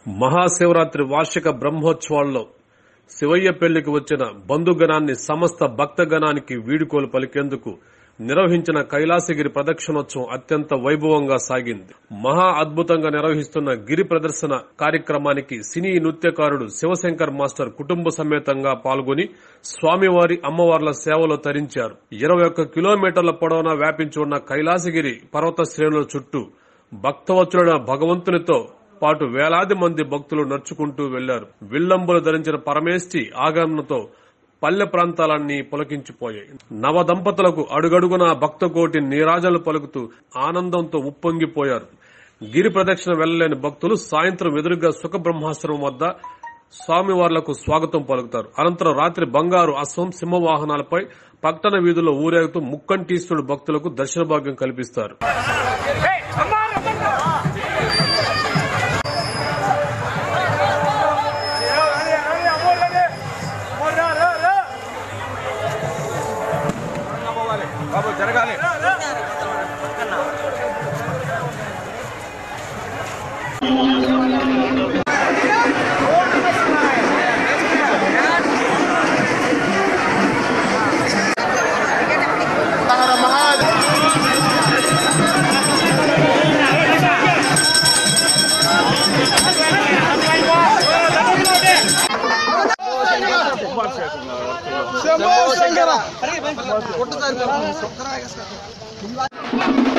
మహాశివరాత్రి వార్షిక బ్రహ్మోత్సవాల్లో శివయ్య పెళ్లికి వచ్చిన బంధుగణాన్ని సమస్త భక్తగణానికి వీడుకోలు పలికేందుకు నిర్వహించిన కైలాసగిరి ప్రదక్షిణోత్సవం అత్యంత వైభవంగా సాగింది మహా అద్భుతంగా నిర్వహిస్తున్న గిరి ప్రదర్శన కార్యక్రమానికి సినీ నృత్యకారుడు శివశంకర్ మాస్టర్ కుటుంబ సమేతంగా పాల్గొని స్వామివారి అమ్మవార్ల సేవలో తరించారు ఇరవై ఒక్క కిలోమీటర్ల పొడవునా వ్యాపించి ఉన్న కైలాసగిరి పర్వత శ్రేణుల చుట్టూ భక్తవత్సలుడైన భగవంతునితో పాటు వేలాది మంది భక్తులు నడుచుకుంటూ వెళ్లారు విల్లంబులు ధరించిన పరమేష్టి ఆగమనంతో పల్లె ప్రాంతాలన్నీ పులకించిపోయాయి నవ దంపతులకు అడుగడుగున భక్తకోటి నీరాజలు పలుకుతూ ఆనందంతో ఉప్పొంగిపోయారు గిరి ప్రదక్షిణ వెళ్లలేని భక్తులు సాయంత్రం ఎదురుగా సుఖబ్రహ్మాశ్రమం వద్ద స్వామివార్లకు స్వాగతం పలుకుతారు అనంతరం రాత్రి బంగారు అశ్వం సింహవాహనాలపై పట్టణ వీధుల్లో ఊరేగుతూ ముక్కంటీశ్వరుడు భక్తులకు దర్శన భాగ్యం కల్పిస్తారు బాబు జరగాలి శంభో శంకర